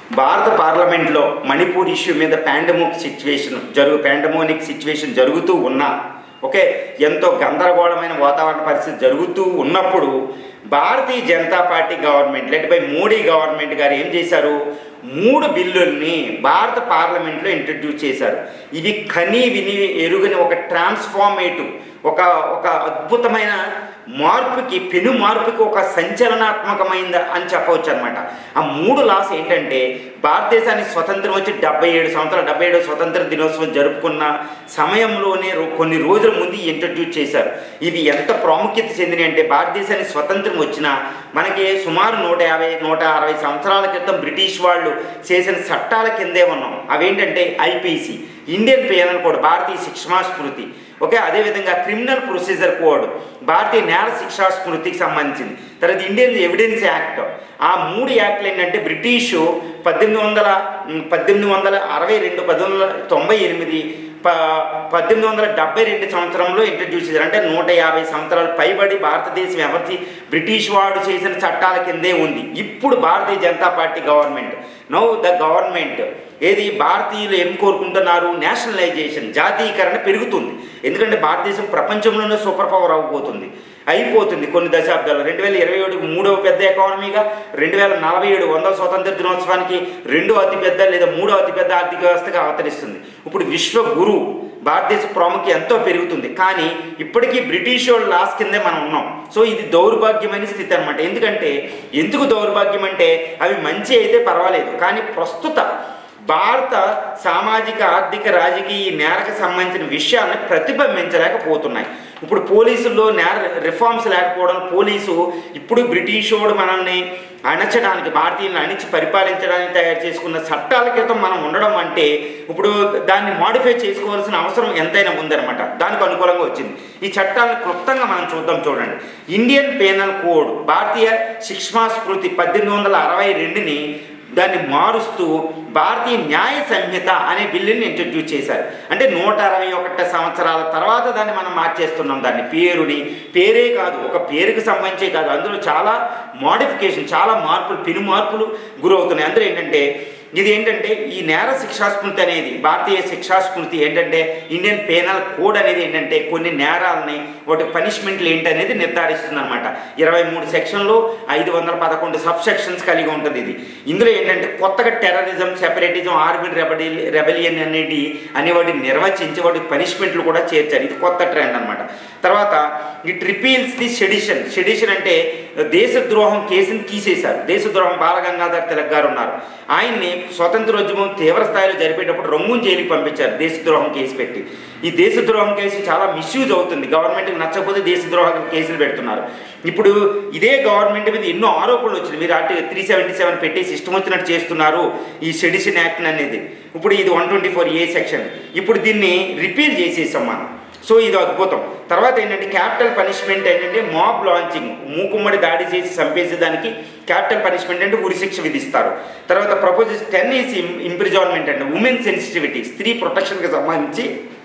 భారత పార్లమెంట్లో మణిపూర్ ఇష్యూ మీద పాండమిక్ సిచ్యువేషన్ జరుగు పాండమోనిక్ సిచ్యువేషన్ జరుగుతూ ఉన్నా ఓకే ఎంతో గందరగోళమైన వాతావరణ పరిస్థితి జరుగుతూ ఉన్నప్పుడు Bharatiya Janata party government let by Modi government garu ఏం చేశారు మూడు బిల్లుల్ని భారత పార్లమెంట్లో ఇంట్రడ్యూస్ చేశారు ఇవి కని విని ఎరుగని ఒక ట్రాన్స్ఫార్మేటివ్ ఒక ఒక అద్భుతమైన మార్పుకి పెను మార్పుకి ఒక సంచలనాత్మకమైంది అని చెప్పవచ్చు అనమాట ఆ మూడు లాస్ ఏంటంటే భారతదేశానికి స్వతంత్రం వచ్చి డెబ్బై ఏడు సంవత్సరాలు డెబ్బై ఏడు స్వతంత్ర దినోత్సవం జరుపుకున్న సమయంలోనే రో- కొన్ని రోజుల ముందు ఇంట్రడ్యూస్ చేశారు ఇవి ఎంత ప్రాముఖ్యత చెందినవి అంటే భారతదేశానికి స్వతంత్రం వచ్చినా మనకి సుమారు నూట యాభై నూట అరవై సంవత్సరాల క్రితం బ్రిటిష్ వాళ్ళు చేసిన చట్టాల కిందే ఉన్నాం అవేంటంటే ఐపీసీ ఇండియన్ పేనల్ కోడ్ భారతీయ శిక్షమా స్మృతి ఓకే అదేవిధంగా క్రిమినల్ ప్రొసీజర్ కోడ్ భారతీయ నేర శిక్షా స్మృతికి సంబంధించింది తర్వాత ఇండియన్ ఎవిడెన్స్ యాక్ట్ ఆ మూడు యాక్ట్లు ఏంటంటే బ్రిటిషు పద్దెనిమిది వందల ఉమ్, పద్దెనిమిది వందల అరవై రెండు పద్దెనిమిది వందల తొంభై ఎనిమిది ప పద్దెనిమిది వందల డెబ్బై రెండు సంవత్సరంలో ఇంట్రడ్యూస్ చేశారు అంటే నూట యాభై సంవత్సరాలు పైబడి భారతదేశం ఎవరి బ్రిటిష్ వాడు చేసిన చట్టాల కిందే ఉంది ఇప్పుడు Bharatiya Janata party government now the government ఏది భారతీయులు ఏం కోరుకుంటున్నారు నేషనలైజేషన్ జాతీయకరణ పెరుగుతుంది ఎందుకంటే భారతదేశం ప్రపంచంలోనే సూపర్ పవర్ అవ్వబోతుంది అయిపోతుంది కొన్ని దశాబ్దాలు రెండు వేల ఇరవై ఏడు మూడవ పెద్ద ఎకానమీగా రెండు వేల నలభై ఏడు వందల స్వాతంత్ర దినోత్సవానికి రెండో అతిపెద్ద లేదా మూడో అతిపెద్ద ఆర్థిక వ్యవస్థగా అవతరిస్తుంది ఇప్పుడు విశ్వ గురు భారతదేశ ప్రాముఖ్యం ఎంతో పెరుగుతుంది కానీ ఇప్పటికీ బ్రిటిష్ వాళ్ళ లాస్ కిందే మనం ఉన్నాం సో ఇది దౌర్భాగ్యమైన స్థితి అనమాట ఎందుకంటే ఎందుకు దౌర్భాగ్యం అంటే అవి మంచి అయితే పర్వాలేదు కానీ ప్రస్తుత భారత సామాజిక ఆర్థిక రాజకీయ నేరకు సంబంధించిన విషయాన్ని ప్రతిబింబించలేకపోతున్నాయి ఇప్పుడు పోలీసుల్లో నేర రిఫార్మ్స్ లేకపోవడం పోలీసు ఇప్పుడు బ్రిటిష్ వాడు మనల్ని అణచడానికి భారతీయులను అణిచి పరిపాలించడానికి తయారు చేసుకున్న చట్టాల క్రితం మనం ఉండడం అంటే ఇప్పుడు దాన్ని మాడిఫై చేసుకోవాల్సిన అవసరం ఎంతైనా ఉందన్నమాట దానికి అనుకూలంగా వచ్చింది ఈ చట్టాలను క్లుప్తంగా మనం చూద్దాం చూడండి ఇండియన్ పేనల్ కోడ్ భారతీయ శిక్షమా స్మృతి పద్దెనిమిది వందల అరవై రెండుని దాన్ని మారుస్తూ భారతీయ న్యాయ సంహిత అనే బిల్లుని ఇంట్రడ్యూస్ చేశారు అంటే నూట అరవై ఒకటి సంవత్సరాల తర్వాత దాన్ని మనం మార్చేస్తున్నాం దాన్ని పేరుని పేరే కాదు ఒక పేరుకి సంబంధించే కాదు అందులో చాలా మోడిఫికేషన్ చాలా మార్పులు పెను మార్పులు గురవుతున్నాయి అందులో ఏంటంటే ఇది ఏంటంటే ఈ నేర శిక్షాస్మృతి అనేది భారతీయ శిక్షాస్మృతి ఏంటంటే ఇండియన్ పేనల్ కోడ్ అనేది ఏంటంటే కొన్ని నేరాలని వాటి పనిష్మెంట్లు ఏంటనేది నిర్ధారిస్తుంది అనమాట ఇరవై మూడు సెక్షన్లు ఐదు వందల పదకొండు సబ్ సెక్షన్స్ కలిగి ఉంటుంది ఇది ఇందులో ఏంటంటే కొత్తగా టెర్రరిజం సెపరేటిజం ఆర్మీ రెబడి రెబలియన్ అనేది అని వాటిని నిర్వచించి వాటి పనిష్మెంట్లు కూడా చేర్చారు ఇది కొత్త ట్రెండ్ అనమాట తర్వాత ఇట్ రిపీల్స్ ది షెడిషన్ షెడిషన్ అంటే దేశద్రోహం కేసుని తీసేశారు దేశద్రోహం బాలగంగాధర్ తిలక్ గారు ఉన్నారు ఆయన్ని స్వతంత్రోద్యమం తీవ్ర స్థాయిలో జరిపేటప్పుడు రొంగున్ జైలుకి పంపించారు దేశద్రోహం కేసు పెట్టి ఈ దేశద్రోహం కేసు చాలా మిస్యూజ్ అవుతుంది గవర్నమెంట్కి నచ్చకపోతే దేశద్రోహ కేసులు పెడుతున్నారు ఇప్పుడు ఇదే గవర్నమెంట్ మీద ఎన్నో ఆరోపణలు వచ్చినాయి మీరు అటు త్రీ సెవెంటీ సెవెన్ పెట్టి సిస్టమ్ వచ్చినట్టు చేస్తున్నారు ఈ సెడిషన్ యాక్ట్ అనేది ఇప్పుడు ఇది one twenty four A section ఇప్పుడు దీన్ని రిపీల్ చేసేసాం మనం సో ఇది అద్భుతం తర్వాత ఏంటంటే క్యాపిటల్ పనిష్మెంట్ ఏంటంటే మాబ్ లాంచింగ్ మూకుమ్మడి దాడి చేసి చంపేసేదానికి క్యాపిటల్ పనిష్మెంట్ అంటే ఉరిశిక్ష విధిస్తారు తర్వాత ప్రపోజెస్ టెన్ ఈస్ ఇంప్రిజాన్మెంట్ అంటే ఉమెన్ సెన్సిటివిటీ స్త్రీ ప్రొటెక్షన్కి సంబంధించి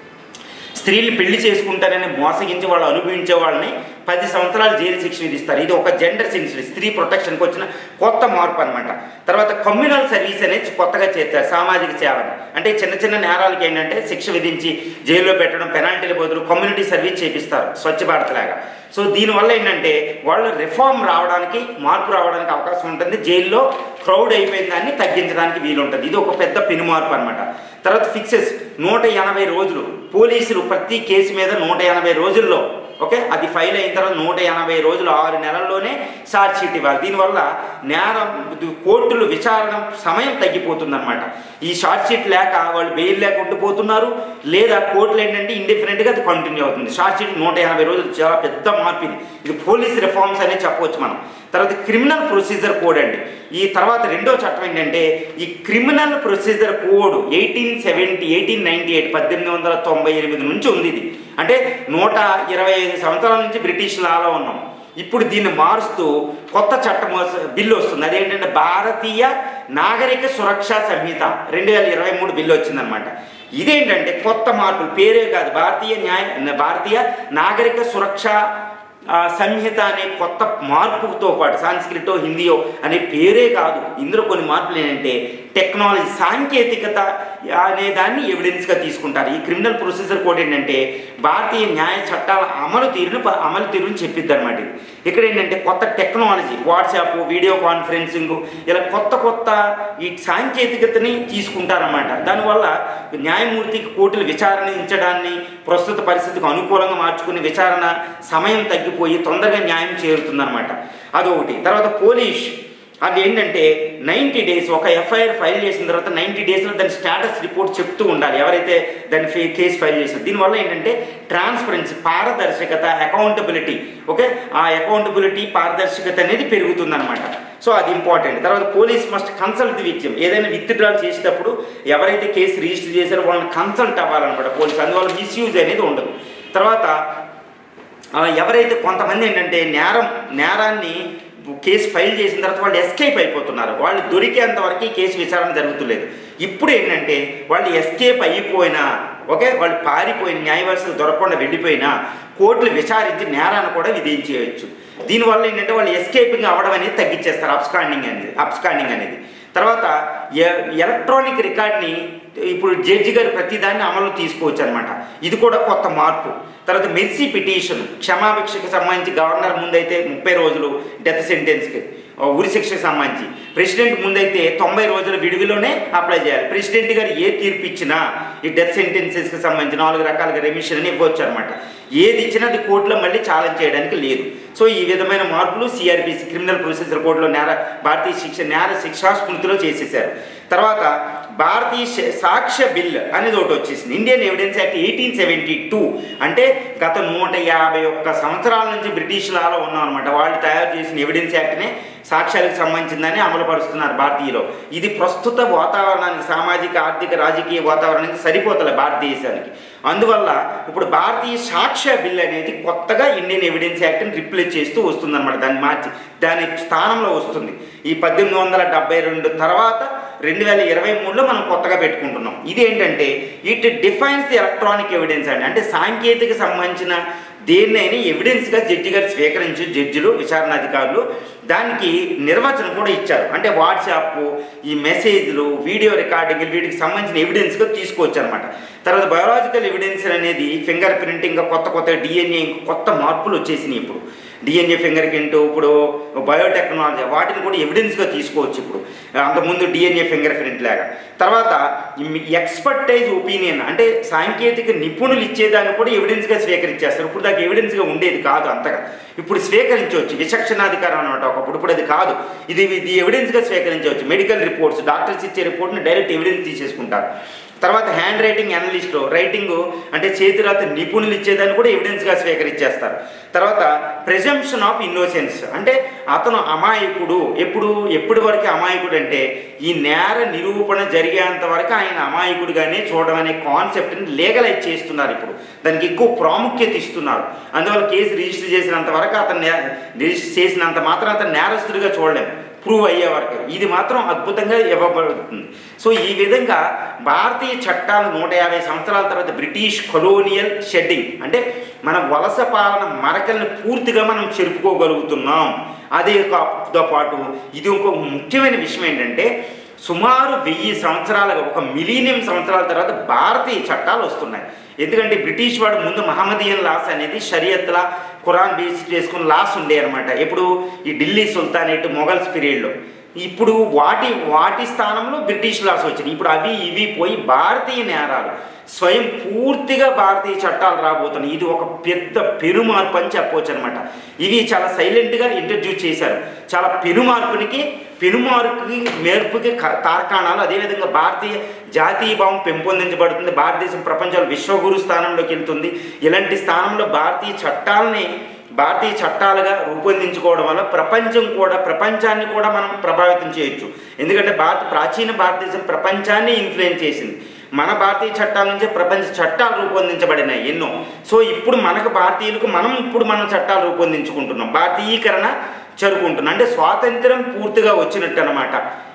స్త్రీలు పెళ్లి చేసుకుంటారని మోసగించి వాళ్ళు అనుభవించే వాళ్ళని పది సంవత్సరాలు జైలు శిక్ష విధిస్తారు ఇది ఒక జెండర్ సెన్సిటివ్ స్త్రీ ప్రొటెక్షన్కి వచ్చిన కొత్త మార్పు అనమాట తర్వాత కమ్యూనల్ సర్వీస్ అనేది కొత్తగా చేస్తారు సామాజిక సేవని అంటే చిన్న చిన్న నేరాలకి ఏంటంటే శిక్ష విధించి జైల్లో పెట్టడం పెనాల్టీల బదులు కమ్యూనిటీ సర్వీస్ చేపిస్తారు స్వచ్ఛ భారత్ లాగా సో దీనివల్ల ఏంటంటే వాళ్ళు రిఫార్మ్ రావడానికి మార్పు రావడానికి అవకాశం ఉంటుంది జైల్లో క్రౌడ్ అయిపోయిన దాన్ని తగ్గించడానికి వీలుంటుంది ఇది ఒక పెద్ద పెను మార్పు అనమాట తర్వాత ఫిక్సెస్ నూట ఎనభై రోజులు పోలీసులు ప్రతి కేసు మీద నూట ఎనభై రోజుల్లో ఓకే అది ఫైల్ అయిన తర్వాత నూట ఎనభై రోజులు ఆరు నెలల్లోనే ఛార్జ్ షీట్ ఇవ్వాలి దీనివల్ల నేరం కోర్టులు విచారణ సమయం తగ్గిపోతుందన్నమాట ఈ షార్ట్ షీట్ లేక వాళ్ళు బెయిల్ లేక ఉండిపోతున్నారు లేదా కోర్టులు ఏంటంటే ఇండిఫరెంట్గా అది కంటిన్యూ అవుతుంది షార్ట్ షీట్ నూట ఎనభై రోజులు చాలా పెద్ద మార్పు ఇది ఇది పోలీస్ రిఫార్మ్స్ అనే చెప్పవచ్చు మనం తర్వాత క్రిమినల్ ప్రొసీజర్ కోడ్ అండి ఈ తర్వాత రెండో చట్టం ఏంటంటే ఈ criminal procedure code eighteen seventy eighteen ninety eight పద్దెనిమిది వందల తొంభై ఎనిమిది నుంచి ఉంది ఇది అంటే నూట ఇరవై ఐదు సంవత్సరాల నుంచి బ్రిటిష్ లాలో ఉన్నాం ఇప్పుడు దీన్ని మారుస్తూ కొత్త చట్టం వస్- బిల్లు వస్తుంది అదేంటంటే భారతీయ నాగరిక సురక్షా సంహిత రెండు వేల ఇరవై మూడు బిల్లు వచ్చిందనమాట ఇదేంటంటే కొత్త మార్పులు పేరే కాదు భారతీయ న్యాయ భారతీయ నాగరిక సురక్ష ఆ, సంహిత అనే కొత్త మార్పుతో పాటు సాంస్క్రిటో హిందీయో అనే పేరే కాదు ఇందులో కొన్ని మార్పులు ఏంటంటే టెక్నాలజీ సాంకేతికత అనే దాన్ని ఎవిడెన్స్గా తీసుకుంటారు ఈ క్రిమినల్ ప్రొసీజర్ కోడ్ ఏంటంటే భారతీయ న్యాయ చట్టాల అమలు తీరును ప- అమలు తీరును చెప్పిద్ది అనమాట ఇది ఇక్కడ ఏంటంటే కొత్త టెక్నాలజీ వాట్సాప్ వీడియో కాన్ఫరెన్సింగ్ ఇలా కొత్త కొత్త ఈ సాంకేతికతని తీసుకుంటారన్నమాట దానివల్ల న్యాయమూర్తికి కోర్టులు విచారించడాన్ని ప్రస్తుత పరిస్థితికి అనుకూలంగా మార్చుకుని విచారణ సమయం తగ్గిపోయి తొందరగా న్యాయం చేరుతుందన్నమాట అదొకటి తర్వాత పోలీస్ అది ఏంటంటే నైంటీ డేస్ ఒక ఎఫ్ఐఆర్ ఫైల్ చేసిన తర్వాత నైంటీ డేస్లో దాని స్టేటస్ రిపోర్ట్ చెప్తూ ఉండాలి ఎవరైతే దాని ఫే కేసు ఫైల్ చేశారో దీనివల్ల ఏంటంటే ట్రాన్స్పరెన్సీ పారదర్శకత అకౌంటబిలిటీ ఓకే ఆ అకౌంటబిలిటీ పారదర్శకత అనేది పెరుగుతుందన్నమాట సో అది ఇంపార్టెంట్ తర్వాత police must consult the victim ఏదైనా విత్డ్రాల్ చేసేటప్పుడు ఎవరైతే కేసు రిజిస్టర్ చేశారో వాళ్ళని కన్సల్ట్ అవ్వాలన్నమాట పోలీస్ అందువల్ల మిస్యూజ్ అనేది ఉండదు తర్వాత ఆ, ఎవరైతే కొంతమంది ఏంటంటే నేరం నేరాన్ని కేసు ఫైల్ చేసిన తర్వాత వాళ్ళు ఎస్కేప్ అయిపోతున్నారు వాళ్ళు దొరికేంత వరకు ఈ కేసు విచారణ జరుగుతులేదు ఇప్పుడు ఏంటంటే వాళ్ళు ఎస్కేప్ అయిపోయినా ఓకే వాళ్ళు పారిపోయిన న్యాయవ్యవస్థలు దొరకకుండా వెళ్ళిపోయినా కోర్టులు విచారించి నేరాన్ని కూడా విధించేయచ్చు దీనివల్ల ఏంటంటే వాళ్ళు ఎస్కేపింగ్ అవ్వడం అనేది తగ్గించేస్తారు అబ్స్కాండింగ్ అనేది అబ్స్కాండింగ్ అనేది తర్వాత ఎ- ఎలక్ట్రానిక్ రికార్డ్ని ఇప్పుడు జడ్జి గారు ప్రతిదాన్ని అమలు తీసుకోవచ్చు అనమాట ఇది కూడా కొత్త మార్పు తర్వాత మెర్సీ పిటిషన్ క్షమాభిక్షకు సంబంధించి గవర్నర్ ముందైతే ముప్పై రోజులు డెత్ సెంటెన్స్కి ఆ, ఉరి శిక్షకు సంబంధించి ప్రెసిడెంట్ ముందైతే తొంభై రోజుల విడివిలోనే అప్లై చేయాలి ప్రెసిడెంట్ గారు ఏ తీర్పు ఇచ్చినా ఈ డెత్ సెంటెన్సెస్కి సంబంధించి నాలుగు రకాలుగా రెమిషన్ అని ఇవ్వచ్చు అనమాట ఏది ఇచ్చినా అది కోర్టులో మళ్ళీ ఛాలెంజ్ చేయడానికి లేదు సో ఈ విధమైన మార్పులు సిఆర్పిసి క్రిమినల్ ప్రొసీజర్ కోడ్లో నేర భారతీయ శిక్ష నేర శిక్షా స్మృతిలో చేసేసారు తర్వాత భారతీయ శ- సాక్ష్య బిల్ అనేది ఒకటి వచ్చేసింది Indian evidence act eighteen seventy two అంటే గత నూట యాభై ఒక్క సంవత్సరాల నుంచి బ్రిటిష్ లాలో ఉన్నాం అనమాట వాళ్ళు తయారు చేసిన ఎవిడెన్స్ యాక్ట్నే సాక్ష్యాలకు సంబంధించిందని అమలుపరుస్తున్నారు భారతీయులో ఇది ప్రస్తుత వాతావరణానికి సామాజిక ఆర్థిక రాజకీయ వాతావరణానికి సరిపోతలే భారతదేశానికి అందువల్ల ఇప్పుడు భారతీయ సాక్ష్య బిల్ అనేది కొత్తగా ఇండియన్ ఎవిడెన్స్ యాక్ట్ని రిప్లేస్ చేస్తూ వస్తుందన్నమాట దాన్ని మార్చి దాని స్థానంలో వస్తుంది ఈ పద్దెనిమిది వందల డెబ్బై రెండు తర్వాత రెండు వేల ఇరవై మూడులో మనం కొత్తగా పెట్టుకుంటున్నాం ఇది ఏంటంటే it defines the electronic evidence అండి అంటే సాంకేతిక సంబంధించిన దేన్నైనా ఎవిడెన్స్గా జడ్జి గారు స్వీకరించి జడ్జిలు విచారణాధికారులు దానికి నిర్వచనం కూడా ఇచ్చారు అంటే వాట్సాప్ ఈ మెసేజ్లు వీడియో రికార్డింగ్ వీటికి సంబంధించిన ఎవిడెన్స్గా తీసుకోవచ్చు అనమాట తర్వాత బయోలాజికల్ ఎవిడెన్స్ అనేది ఫింగర్ ప్రింట్ ఇంకా కొత్త కొత్త డిఎన్ఏ కొత్త మార్పులు వచ్చేసినాయి ఇప్పుడు డిఎన్ఏ ఫింగర్ ప్రింట్ ఇప్పుడు బయోటెక్నాలజీ వాటిని కూడా ఎవిడెన్స్గా తీసుకోవచ్చు ఇప్పుడు అంతకుముందు డిఎన్ఏ ఫింగర్ ప్రింట్ లాగా తర్వాత ఎక్స్పర్టైజ్ ఒపీనియన్ అంటే సాంకేతిక నిపుణులు ఇచ్చేదాన్ని కూడా ఎవిడెన్స్గా స్వీకరించేస్తారు ఇప్పుడు దాకా ఎవిడెన్స్గా ఉండేది కాదు అంతగా ఇప్పుడు స్వీకరించవచ్చు విచక్షణాధికారం అనమాట ఒకప్పుడు ఇప్పుడు అది కాదు ఇది ఇది ఎవిడెన్స్గా స్వీకరించవచ్చు మెడికల్ రిపోర్ట్స్ డాక్టర్స్ ఇచ్చే రిపోర్ట్ని డైరెక్ట్ ఎవిడెన్స్ తీసేసుకుంటారు తర్వాత హ్యాండ్ రైటింగ్ అనలిస్ట్ రైటింగ్ అంటే చేతిరాత నిపుణులు ఇచ్చేదాన్ని కూడా ఎవిడెన్స్గా స్వీకరించేస్తారు తర్వాత ప్రెజంప్షన్ ఆఫ్ ఇన్నోసెన్స్ అంటే అతను అమాయకుడు ఎప్పుడు ఎప్పటి వరకు అమాయకుడు అంటే ఈ నేర నిరూపణ జరిగేంత వరకు ఆయన అమాయకుడిగానే చూడడం అనే కాన్సెప్ట్ని లీగలైజ్ చేస్తున్నారు ఇప్పుడు దానికి ఎక్కువ ప్రాముఖ్యత ఇస్తున్నారు అందువల్ల కేసు రిజిస్టర్ చేసినంత వరకు అతను నే- రిజిస్టర్ చేసినంత మాత్రం అతను నేరస్తుడిగా చూడలేము ప్రూవ్ అయ్యే వరకు ఇది మాత్రం అద్భుతంగా ఇవ్వబడుతుంది సో ఈ విధంగా భారతీయ చట్టాలు నూట యాభై సంవత్సరాల తర్వాత బ్రిటిష్ కొలోనియల్ షెడ్డింగ్ అంటే మన వలస పాలన మరకల్ని పూర్తిగా మనం చెరుపుకోగలుగుతున్నాం అదే కా- పాటు ఇది ఒక ముఖ్యమైన విషయం ఏంటంటే సుమారు వెయ్యి సంవత్సరాలుగా ఒక మిలీనియం సంవత్సరాల తర్వాత భారతీయ చట్టాలు వస్తున్నాయి ఎందుకంటే బ్రిటిష్ వాడు ముందు మహమ్మదీయన్ లాస్ అనేది షరియత్లా ఖురాన్ బేస్ చేసుకుని లాస్ ఉండే అనమాట ఎప్పుడు ఈ ఢిల్లీ సుల్తానేట్ మొఘల్స్ పీరియడ్లో ఇప్పుడు వాటి వాటి స్థానంలో బ్రిటిష్ లాస్ వచ్చినాయి ఇప్పుడు అవి ఇవి పోయి భారతీయ నేరాలు స్వయం పూర్తిగా భారతీయ చట్టాలు రాబోతున్నాయి ఇది ఒక పెద్ద పెనుమార్పు అని చెప్పవచ్చు అనమాట ఇవి చాలా సైలెంట్గా ఇంట్రడ్యూస్ చేశారు చాలా పెనుమార్పునికి పెనుమార్పుకి మేర్పుకి క- తార్కాణాలు అదేవిధంగా భారతీయ జాతీయ భావం పెంపొందించబడుతుంది భారతదేశం ప్రపంచంలో విశ్వగురు స్థానంలోకి వెళ్తుంది ఇలాంటి స్థానంలో భారతీయ చట్టాలని భారతీయ చట్టాలుగా రూపొందించుకోవడం వల్ల ప్రపంచం కూడా ప్రపంచాన్ని కూడా మనం ప్రభావితం చేయొచ్చు ఎందుకంటే భారత ప్రాచీన భారతదేశం ప్రపంచాన్ని ఇన్ఫ్లుయెన్స్ చేసింది మన భారతీయ చట్టాల నుంచే ప్రపంచ చట్టాలు రూపొందించబడినాయి ఎన్నో సో ఇప్పుడు మనకు భారతీయులకు మనం ఇప్పుడు మన చట్టాలు రూపొందించుకుంటున్నాం భారతీయీకరణ జరుపుకుంటున్నాం అంటే స్వాతంత్రం పూర్తిగా వచ్చినట్టు అనమాట